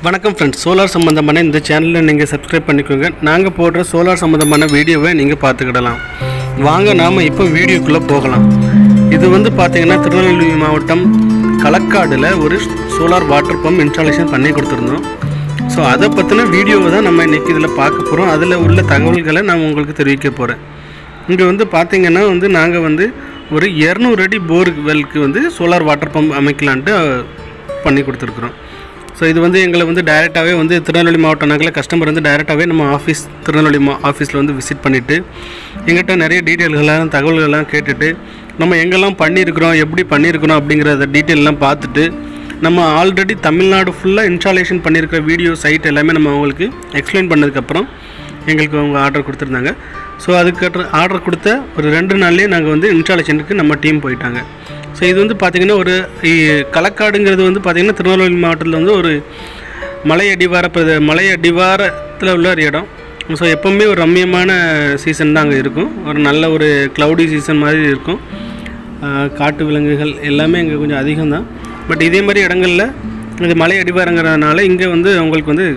வணக்கம் friends solar சம்மந்தமான இந்த சேனலில் நீங்கள் சப்ஸ்கிரைப் பண்ணிக்கோங்க நாங்கள் போடுற சோலார் சம்மந்தமான வீடியோவை நீங்கள் பார்த்துக்கிடலாம் வாங்க நாம் இப்போ வீடியோக்குள்ளே போகலாம் இது வந்து பார்த்தீங்கன்னா திருநெல்வேலி மாவட்டம் களக்காடில் ஒரு சோலார் வாட்டர் பம்ப் இன்ஸ்டாலேஷன் பண்ணி கொடுத்துருந்தோம் ஸோ அதை பற்றின வீடியோவை தான் நம்ம இன்றைக்கி இதில் பார்க்க போகிறோம் அதில் உள்ள தகவல்களை நான் உங்களுக்கு தெரிவிக்க போகிறேன் இங்கே வந்து பார்த்தீங்கன்னா வந்து நாங்கள் வந்து ஒரு இரநூறு அடி போர் வெல்க்கு வந்து சோலார் வாட்டர் பம்ப் அமைக்கலான்ட்டு அஹ், பண்ணி கொடுத்துருக்குறோம் ஸோ இது வந்து எங்களை வந்து டைரெக்டாகவே வந்து திருநெல்வேலி மாவட்ட நகரில் கஸ்டமர் வந்து டைரெக்டாகவே நம்ம ஆஃபீஸ் திருநெல்வேலி மா ஆஃபீஸில் வந்து விசிட் பண்ணிவிட்டு எங்கிட்ட நிறைய டீட்டெயில்கள்லாம் தகவல்கள்லாம் கேட்டுட்டு நம்ம எங்கெல்லாம் பண்ணியிருக்கிறோம் எப்படி பண்ணியிருக்கிறோம் அப்படிங்கிறத டீட்டெயிலெலாம் பார்த்துட்டு நம்ம ஆல்ரெடி தமிழ்நாடு ஃபுல்லாக இன்ஸ்டாலேஷன் பண்ணியிருக்கிற வீடியோ சைட் எல்லாமே நம்ம அவங்களுக்கு எக்ஸ்பிளைன் பண்ணதுக்கப்புறம் எங்களுக்கு அவங்க ஆர்டர் கொடுத்துருந்தாங்க ஸோ அதுக்கு ஆர்டர் கொடுத்த ஒரு ரெண்டு நாள்லேயே நாங்கள் வந்து இன்ஸ்டாலேஷனுக்கு நம்ம டீம் போயிட்டாங்க ஸோ இது வந்து பார்த்திங்கன்னா ஒரு இ- களக்காடுங்கிறது வந்து பார்த்திங்கன்னா திருநெல்வேலி மாவட்டத்தில் வந்து ஒரு மலை அடிவார பிரதே மலை அடிவாரத்தில் உள்ள ஒரு இடம் ஸோ எப்போவுமே ஒரு ரம்மியமான சீசன் தான் அங்கே இருக்கும் ஒரு நல்ல ஒரு க்ளவுடி சீசன் மாதிரி இருக்கும் ஆஹ் காட்டு விலங்குகள் எல்லாமே இங்கே கொஞ்சம் அதிகம் தான் பட் இதே மாதிரி இடங்களில் இது மலை அடிவாரங்கிறதுனால இங்கே வந்து அவங்களுக்கு வந்து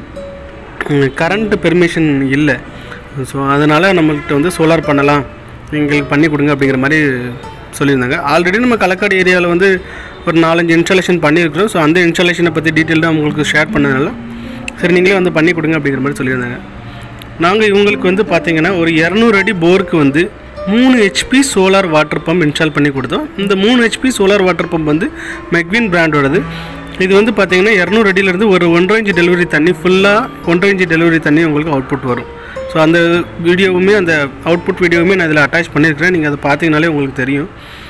கரண்ட் பெர்மிஷன் இல்லை ஸோ அதனால் நம்மள்கிட்ட வந்து சோலார் பண்ணலாம் எங்களுக்கு பண்ணி கொடுங்க அப்படிங்கிற மாதிரி சொல்லியிருந்தாங்க ஆல்ரெடி நம்ம களக்காடு ஏரியாவில் வந்து ஒரு நாலஞ்சு இன்ஸ்டாலேஷன் பண்ணியிருக்கிறோம் ஸோ அந்த இன்ஸ்டாலேஷனை பற்றி டீட்டெயில் தான் உங்களுக்கு ஷேர் பண்ணதுனால சரி நீங்களே வந்து பண்ணி கொடுங்க அப்படிங்கிற மாதிரி சொல்லியிருந்தாங்க நாங்கள் இவங்களுக்கு வந்து பார்த்தீங்கன்னா ஒரு இரநூறு அடி போருக்கு வந்து மூணு HP solar water pump install பண்ணி கொடுத்தோம் இந்த மூணு ஹெச்பி சோலார் வாட்டர் பம்ப் வந்து மெக்வின் பிராண்டோடது இது வந்து பார்த்தீங்கன்னா இரநூறு அடியிலேருந்து ஒரு ஒன்றரை இன்ச்சு டெலிவரி தண்ணி ஃபுல்லாக ஒன்றரை இன்ச்சு டெலிவரி தண்ணி உங்களுக்கு அவுட்புட் வரும் ஸோ அந்த வீடியோவுமே அந்த அவுட்புட் வீடியோவுமே நான் இதில் அட்டாச் பண்ணியிருக்கிறேன் நீங்கள் அதை பார்த்தீங்கனாலே உங்களுக்கு தெரியும்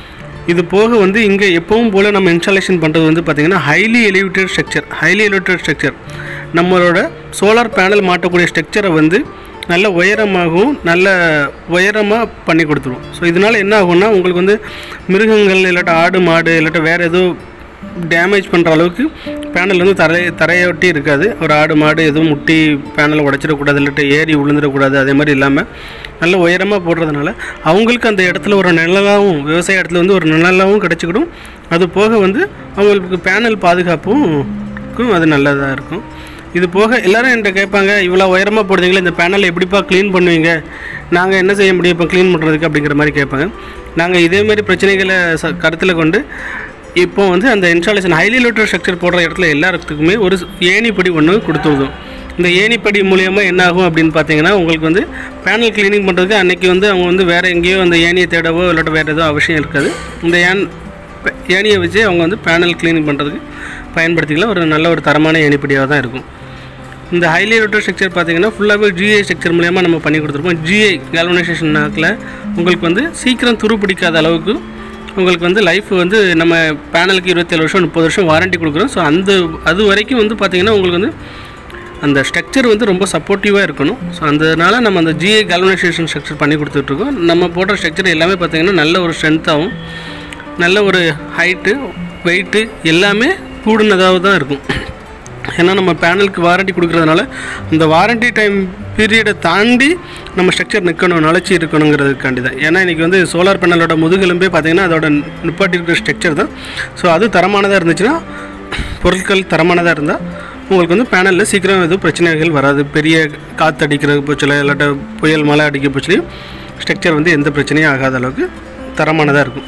இது போக வந்து இங்கே எப்பவும் போல் நம்ம இன்ஸ்டாலேஷன் பண்ணுறது வந்து பார்த்திங்கன்னா highly elevated structure highly elevated structure நம்மளோட சோலார் பேனல் மாட்டக்கூடிய ஸ்ட்ரக்சரை வந்து நல்ல உயரமாகவும் நல்ல உயரமாக பண்ணி கொடுத்துருவோம் ஸோ இதனால் என்ன ஆகும்னா உங்களுக்கு வந்து மிருகங்கள் இல்லாட்ட ஆடு மாடு இல்லாட்ட வேறு ஏதோ டேமேஜ் பண்ணுற அளவுக்கு பேனல் வந்து தரை தரையொட்டி இருக்காது ஒரு ஆடு மாடு எதுவும் முட்டி பேனலை உடச்சிடக்கூடாது இல்லாட்ட ஏறி விழுந்துடக்கூடாது அதே மாதிரி இல்லாமல் நல்ல உயரமாக போடுறதுனால அவங்களுக்கு அந்த இடத்துல ஒரு நிழலாகவும் விவசாய இடத்துல வந்து ஒரு நிழலாகவும் கிடச்சிக்கிடும் அது போக வந்து அவங்களுக்கு பேனல் பாதுகாப்பும் க்கும் அது நல்லதாக இருக்கும் இது போக எல்லாரும் என்கிட்ட கேட்பாங்க இவ்வளோ உயரமாக போடுறீங்களே இந்த பேனலை எப்படிப்பா க்ளீன் பண்ணுவீங்க நாங்கள் என்ன செய்ய முடியும் இப்போ க்ளீன் பண்ணுறதுக்கு அப்படிங்கிற மாதிரி கேட்பாங்க நாங்கள் இதே மாதிரி பிரச்சனைகளை ச கருத்தில் கொண்டு இப்போ வந்து அந்த இன்ஸ்டாலேஷன் ஹைலி லோட்டர் ஸ்ட்ரக்சர் போடுற இடத்துல எல்லாத்துக்குமே ஒரு ஏணிப்படி ஒன்று கொடுத்துருந்தோம் இந்த ஏணிப்படி மூலியமாக என்ன ஆகும் அப்படின்னு பார்த்தீங்கன்னா உங்களுக்கு வந்து பேனல் க்ளீனிங் பண்ணுறதுக்கு அன்றைக்கி வந்து அவங்க வந்து வேறு எங்கேயோ அந்த ஏணியை தேடவோ இல்லாட்ட வேறு எதுவும் அவசியம் இருக்காது இந்த ஏன் ப- ஏணியை வச்சு அவங்க வந்து பேனல் க்ளீனிங் பண்ணுறதுக்கு பயன்படுத்திக்கலாம் ஒரு நல்ல ஒரு தரமான ஏணிப்படியாக தான் இருக்கும் இந்த ஹைலி ரோட்டர் ஸ்ட்ரக்சர் பார்த்தீங்கன்னா ஃபுல்லாகவே ஜிஐ ஸ்ட்ரக்சர் மூலியமாக நம்ம பண்ணி கொடுத்துருப்போம் ஜிஐ கேல்வனைசேஷன் நாக்கில் உங்களுக்கு வந்து சீக்கிரம் துரு பிடிக்காத அளவுக்கு உங்களுக்கு வந்து லைஃப் வந்து நம்ம பேனலுக்கு இருபத்தேழு வருஷம் முப்பது வருஷம் வாரண்டி கொடுக்குறோம் ஸோ அந்த அது வரைக்கும் வந்து பார்த்திங்கன்னா உங்களுக்கு வந்து அந்த ஸ்ட்ரக்சர் வந்து ரொம்ப சப்போர்ட்டிவாக இருக்கணும் ஸோ அதனால நம்ம அந்த ஜிஐ கேல்வனைசேஷன் ஸ்ட்ரக்சர் பண்ணி கொடுத்துட்ருக்கோம் நம்ம போடுற ஸ்ட்ரக்சர் எல்லாமே பார்த்திங்கன்னா நல்ல ஒரு ஸ்ட்ரென்த்தாகவும் நல்ல ஒரு ஹைட்டு வெயிட்டு எல்லாமே கூடுனதாக தான் இருக்கும் ஏன்னா நம்ம பேனலுக்கு வாரண்டி கொடுக்கறதுனால அந்த வாரண்டி டைம் பீரியடை தாண்டி நம்ம ஸ்ட்ரக்சர் நிற்கணும் நிலச்சி இருக்கணுங்கிறதுக்காண்டி தான் ஏன்னா இன்றைக்கி வந்து சோலார் பேனலோட முதுகெலும்பே பார்த்திங்கன்னா அதோட நிப்பாட்டி இருக்கிற ஸ்ட்ரக்சர் தான் ஸோ அது தரமானதாக இருந்துச்சுன்னா பொருட்கள் தரமானதாக இருந்தால் உங்களுக்கு வந்து பேனலில் சீக்கிரம் எதுவும் பிரச்சனைகள் வராது பெரிய காற்று அடிக்கிற போச்சில் இல்லாட்ட புயல் மழை அடிக்க போச்சுலையும் ஸ்ட்ரக்சர் வந்து எந்த பிரச்சனையும் ஆகாத அளவுக்கு தரமானதாக இருக்கும்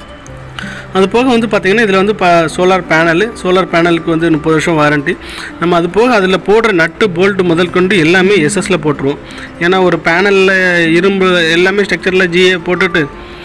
அது போக வந்து பார்த்திங்கன்னா இதில் வந்து ப சோலார் பேனலு சோலார் பேனலுக்கு வந்து முப்பது வருஷம் வாரண்டி நம்ம அது போக அதில் போடுற நட்டு போல்ட்டு முதல் கொண்டு எல்லாமே எஸ்எஸ்ல போட்டுருவோம் ஏன்னா ஒரு பேனலில் இரும்பு எல்லாமே ஸ்ட்ரக்சரில் ஜிஏ போட்டுட்டு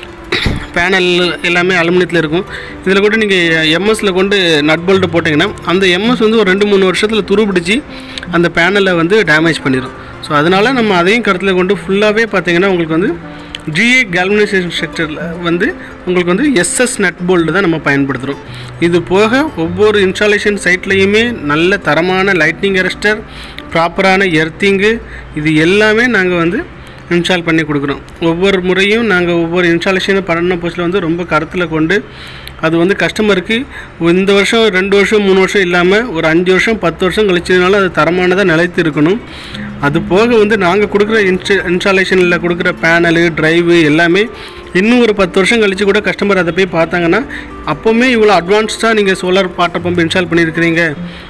பேனல் எல்லாமே அலுமினியத்தில் இருக்கும் இதில் கூட நீங்கள் எம்எஸ்ல கொண்டு நட் போல்ட்டு போட்டிங்கன்னா அந்த எம்எஸ் வந்து ஒரு ரெண்டு மூணு வருஷத்தில் துருபிடிச்சி அந்த பேனலை வந்து டேமேஜ் பண்ணிடும் ஸோ அதனால் நம்ம அதையும் கருத்தில் கொண்டு ஃபுல்லாகவே பார்த்தீங்கன்னா உங்களுக்கு வந்து ஜிஏ கேல்வனைசேஷன் ஸ்ட்ரக்சரில் வந்து உங்களுக்கு வந்து எஸ்எஸ் நட் போல்டு தான் நம்ம பயன்படுத்துகிறோம் இது போக ஒவ்வொரு இன்ஸ்டாலேஷன் சைட்லேயுமே நல்ல தரமான லைட்னிங் அரெஸ்டர் ப்ராப்பரான எர்த்திங்கு இது எல்லாமே நாங்கள் வந்து இன்ஸ்டால் பண்ணி கொடுக்குறோம் ஒவ்வொரு முறையும் நாங்கள் ஒவ்வொரு இன்ஸ்டாலேஷனும் பண்ண போஸ்ட்டில் வந்து ரொம்ப கருத்தில் கொண்டு அது வந்து கஸ்டமருக்கு இந்த வருஷம் ரெண்டு வருஷம் மூணு வருஷம் இல்லாமல் ஒரு அஞ்சு வருஷம் பத்து வருஷம் கழிச்சதுனால அது தரமானதாக நிலைத்து இருக்கணும் அது போக வந்து நாங்கள் கொடுக்குற இன்ஸ்ட இன்ஸ்டாலேஷனில் கொடுக்குற பேனலு டிரைவு எல்லாமே இன்னும் ஒரு பத்து வருஷம் கழிச்சு கூட கஸ்டமர் அதை போய் பார்த்தாங்கன்னா அப்போவுமே இவ்வளோ அட்வான்ஸ்டாக நீங்கள் சோலார் வாட்டர் பம்ப் இன்ஸ்டால் பண்ணியிருக்கிறீங்க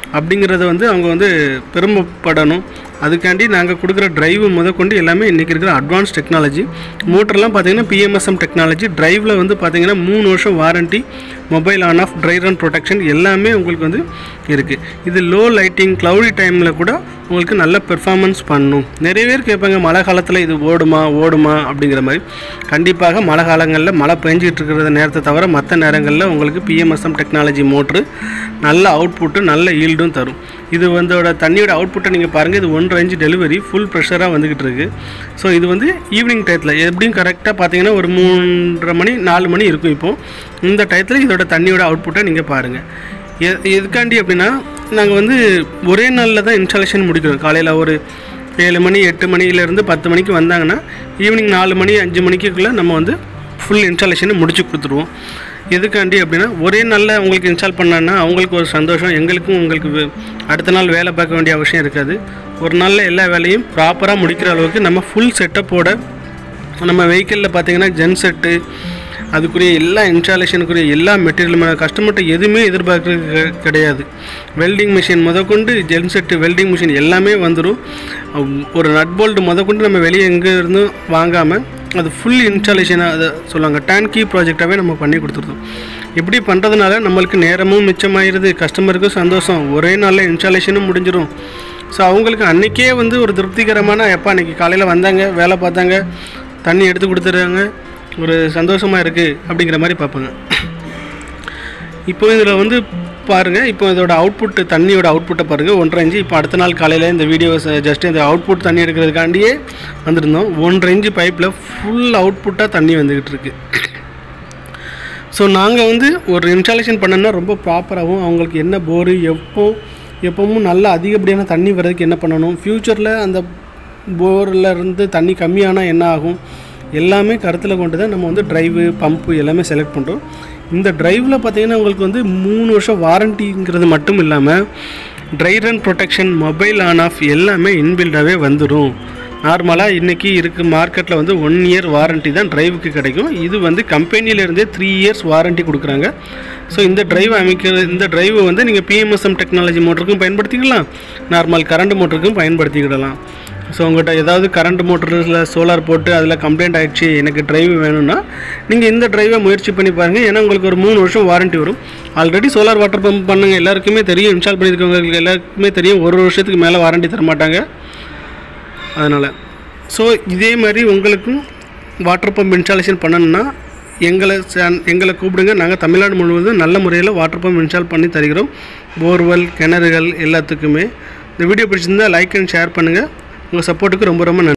அப்படிங்கிறத வந்து அவங்க வந்து பெருமைப்படணும் அதுக்காண்டி நாங்கள் கொடுக்குற டிரைவு முதற்கொண்டு எல்லாமே இன்றைக்கி இருக்கிற அட்வான்ஸ் டெக்னாலஜி மோட்டர்லாம் பார்த்தீங்கன்னா பிஎம்எஸ்எம் டெக்னாலஜி டிரைவில் வந்து பார்த்தீங்கன்னா மூணு வருஷம் warranty mobile on off dry run protection எல்லாமே உங்களுக்கு வந்து இருக்குது இது லோ லைட்டிங் க்ளவுடி டைமில் கூட உங்களுக்கு நல்ல பெர்ஃபார்மன்ஸ் பண்ணும் நிறைய பேர் கேட்பாங்க மழை காலத்தில் இது ஓடுமா ஓடுமா அப்படிங்கிற மாதிரி கண்டிப்பாக மழை காலங்களில் மழை பெஞ்சிட்டு இருக்கிற நேரத்தை தவிர மற்ற நேரங்களில் உங்களுக்கு பிஎம்எஸ்எம் டெக்னாலஜி மோட்ரு நல்ல அவுட்புட்டு நல்ல ஈல்டும் தரும் இது வந்தோட தண்ணியோட அவுட்புட்டை நீங்கள் பாருங்கள் இது ஒன்றரை இன்ச் டெலிவரி ஃபுல் ப்ரெஷராக வந்துக்கிட்டு இருக்கு ஸோ இது வந்து ஈவினிங் டயத்தில் எப்படியும் கரெக்டாக பார்த்தீங்கன்னா ஒரு மூன்றரை மணி நாலு மணி இருக்கும் இப்போது இந்த டயத்தில் இதோட தண்ணியோட அவுட்புட்டை நீங்கள் பாருங்கள் எ எதுக்காண்டி அப்படின்னா நாங்கள் வந்து ஒரே நாளில் தான் இன்ஸ்டாலேஷன் முடிக்கிறோம் காலையில் ஒரு ஏழு மணி எட்டு மணிலேருந்து பத்து மணிக்கு வந்தாங்கன்னா ஈவினிங் நாலு மணி அஞ்சு மணிக்குள்ளே நம்ம வந்து ஃபுல் இன்ஸ்டாலேஷனை முடிச்சு கொடுத்துருவோம் எதுக்காண்டி அப்படின்னா ஒரே நாளில் உங்களுக்கு இன்ஸ்டால் பண்ணான்னா அவங்களுக்கு ஒரு சந்தோஷம் எங்களுக்கும் உங்களுக்கு வே- அடுத்த நாள் வேலை பார்க்க வேண்டிய அவசியம் இருக்காது ஒரு நாளில் எல்லா வேலையும் ப்ராப்பராக முடிக்கிற அளவுக்கு நம்ம ஃபுல் செட்டப்போட நம்ம வெஹிக்கிளில் பார்த்தீங்கன்னா ஜென் செட்டு அதுக்குரிய எல்லா இன்ஸ்டாலேஷனுக்குரிய எல்லா மெட்டீரியலுமே கஸ்டமர்கிட்ட எதுவுமே எதிர்பார்க்கறது கெ- கிடையாது வெல்டிங் மிஷின் முதற்கொண்டு ஜென் செட்டு வெல்டிங் மிஷின் எல்லாமே வந்துடும் ஒரு நட் போல்ட் முதற்கொண்டு நம்ம வெளியே எங்கே இருந்தும் வாங்காமல் அது ஃபுல் இன்ஸ்டாலேஷனாக அதை சொல்லுவாங்க டேன்கி ப்ராஜெக்டாகவே நம்ம பண்ணி கொடுத்துருந்தோம் இப்படி பண்ணுறதுனால நம்மளுக்கு நேரமும் மிச்சமாயிருது கஸ்டமருக்கும் சந்தோஷம் ஒரே நாளில் இன்ஸ்டாலேஷனும் முடிஞ்சிடும் ஸோ அவங்களுக்கு அன்றைக்கே வந்து ஒரு திருப்திகரமான எப்போ அன்றைக்கி காலையில் வந்தாங்க வேலை பார்த்தாங்க தண்ணி எடுத்து கொடுத்துட்றாங்க ஒரு சந்தோஷமாக இருக்குது அப்படிங்கிற மாதிரி பார்ப்பாங்க இப்போ இதில் வந்து பாருங்கள் இப்போ இதோட அவுட்புட் தண்ணியோட அவுட்புட்டை பாருங்கள் ஒன்றரை இன்ச்சு இப்போ அடுத்த நாள் காலையில் இந்த வீடியோ ஜஸ்ட் இந்த அவுட்புட் தண்ணி எடுக்கிறதுக்காண்டியே வந்திருந்தோம் ஒன்றரை இன்ச்சு பைப்பில் ஃபுல் அவுட்புட்டாக தண்ணி வந்துக்கிட்டு இருக்கு ஸோ நாங்கள் வந்து ஒரு இன்ஸ்டாலேஷன் பண்ணோன்னா ரொம்ப ப்ராப்பராகவும் அவங்களுக்கு என்ன போரு எப்போ எப்பவும் நல்ல அதிகப்படியான தண்ணி வர்றதுக்கு என்ன பண்ணணும் ஃப்யூச்சரில் அந்த போரில் இருந்து தண்ணி கம்மியானால் என்ன ஆகும் எல்லாமே கருத்தில் கொண்டு தான் நம்ம வந்து ட்ரைவு பம்பு எல்லாமே செலக்ட் பண்ணுறோம் இந்த ட்ரைவில் பார்த்தீங்கன்னா உங்களுக்கு வந்து மூணு வருஷம் வாரண்டிங்கிறது மட்டும் இல்லாமல் dry run protection mobile on off எல்லாமே இன்பில்டாகவே வந்துடும் நார்மலாக இன்றைக்கி இருக்க மார்க்கெட்டில் வந்து ஒன் இயர் வாரண்டி தான் டிரைவுக்கு கிடைக்கும் இது வந்து கம்பெனியிலேருந்தே த்ரீ இயர்ஸ் வாரண்டி கொடுக்குறாங்க ஸோ இந்த டிரைவ் அமைக்கிறது இந்த டிரைவை வந்து நீங்கள் பிஎம்எஸ்எம் டெக்னாலஜி மோட்டருக்கும் பயன்படுத்திக்கலாம் நார்மல் கரண்ட் மோட்டருக்கும் பயன்படுத்திக்கிடலாம் ஸோ உங்கள்கிட்ட ஏதாவது கரண்ட் மோட்டரில் சோலார் போட்டு அதில் கம்ப்ளைண்ட் ஆயிடுச்சு எனக்கு டிரைவ் வேணும்னா நீங்கள் இந்த டிரைவை முயற்சி பண்ணி பாருங்கள் ஏன்னா உங்களுக்கு ஒரு மூணு வருஷம் வாரண்டி வரும் ஆல்ரெடி சோலார் வாட்டர் பம்ப் பண்ணுங்க எல்லாருக்குமே தெரியும் இன்ஸ்டால் பண்ணியிருக்கவங்களுக்கு எல்லாருக்குமே தெரியும் ஒரு வருஷத்துக்கு மேலே வாரண்டி தர மாட்டாங்க அதனால் ஸோ இதே மாதிரி உங்களுக்கும் வாட்டர் பம்ப் இன்ஸ்டாலேஷன் பண்ணணும்னா எங்களை சேன் எங்களை கூப்பிடுங்க நாங்கள் தமிழ்நாடு முழுவதும் நல்ல முறையில் வாட்டர் பம்ப் இன்ஸ்டால் பண்ணி தருகிறோம் போர்வெல் கிணறுகள் எல்லாத்துக்குமே இந்த வீடியோ பிடிச்சிருந்தா லைக் அண்ட் ஷேர் பண்ணுங்கள் உங்கள் சப்போர்ட்டுக்கு ரொம்ப ரொம்ப நன்றி